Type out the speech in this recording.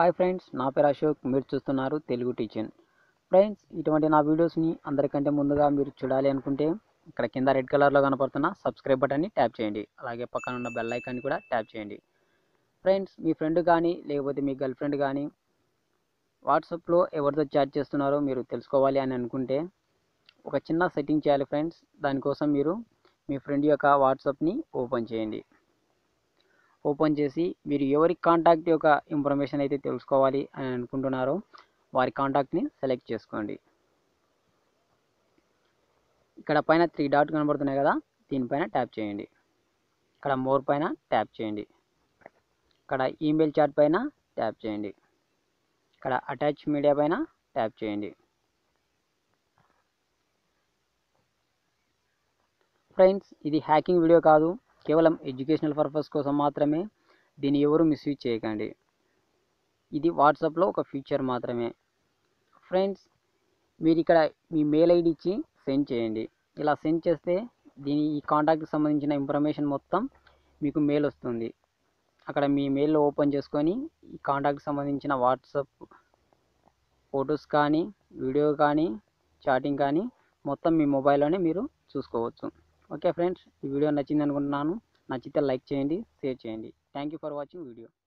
hi friends నా పేరు అశోక్ మీరు చూస్తున్నారు తెలుగు టీచర్ ఫ్రెండ్స్ ఇటువంటి నా వీడియోస్ని అందరికంటే ముందుగా మీరు చూడాలి అనుకుంటే ఇక్కడ కింద రెడ్ కలర్లో కనపడుతున్న సబ్స్క్రైబ్ బటన్ని ట్యాప్ చేయండి అలాగే పక్కన ఉన్న బెల్ ఐకాన్ని కూడా ట్యాప్ చేయండి ఫ్రెండ్స్ మీ ఫ్రెండ్ కానీ లేకపోతే మీ గర్ల్ ఫ్రెండ్ కానీ వాట్సాప్లో ఎవరితో చాట్ చేస్తున్నారో మీరు తెలుసుకోవాలి అని అనుకుంటే ఒక చిన్న సెట్టింగ్ చేయాలి ఫ్రెండ్స్ దానికోసం మీరు మీ ఫ్రెండ్ యొక్క వాట్సాప్ని ఓపెన్ చేయండి ఓపెన్ చేసి మీరు ఎవరి కాంటాక్ట్ యొక్క ఇన్ఫర్మేషన్ అయితే తెలుసుకోవాలి అని అనుకుంటున్నారో వారి కాంటాక్ట్ని సెలెక్ట్ చేసుకోండి ఇక్కడ పైన త్రీ డాట్ కనబడుతున్నాయి కదా దీనిపైన ట్యాప్ చేయండి ఇక్కడ మోర్ పైన ట్యాప్ చేయండి ఇక్కడ ఈమెయిల్ చాట్ పైన ట్యాప్ చేయండి ఇక్కడ అటాచ్ మీడియా పైన ట్యాప్ చేయండి ఫ్రెండ్స్ ఇది హ్యాకింగ్ వీడియో కాదు కేవలం ఎడ్యుకేషనల్ పర్పస్ కోసం మాత్రమే దీన్ని ఎవరు మిస్యూజ్ చేయకండి ఇది వాట్సాప్లో ఒక ఫీచర్ మాత్రమే ఫ్రెండ్స్ మీరు ఇక్కడ మీ మెయిల్ ఐడి ఇచ్చి సెండ్ చేయండి ఇలా సెండ్ చేస్తే దీని ఈ కాంటాక్ట్కి సంబంధించిన ఇన్ఫర్మేషన్ మొత్తం మీకు మెయిల్ వస్తుంది అక్కడ మీ మెయిల్లో ఓపెన్ చేసుకొని ఈ కాంటాక్ట్కి సంబంధించిన వాట్సాప్ ఫొటోస్ కానీ వీడియో కానీ చాటింగ్ కానీ మొత్తం మీ మొబైల్లోనే మీరు చూసుకోవచ్చు ఓకే ఫ్రెండ్స్ ఈ వీడియో నచ్చింది అనుకుంటున్నాను నచ్చితే లైక్ చేయండి షేర్ చేయండి thank you for watching video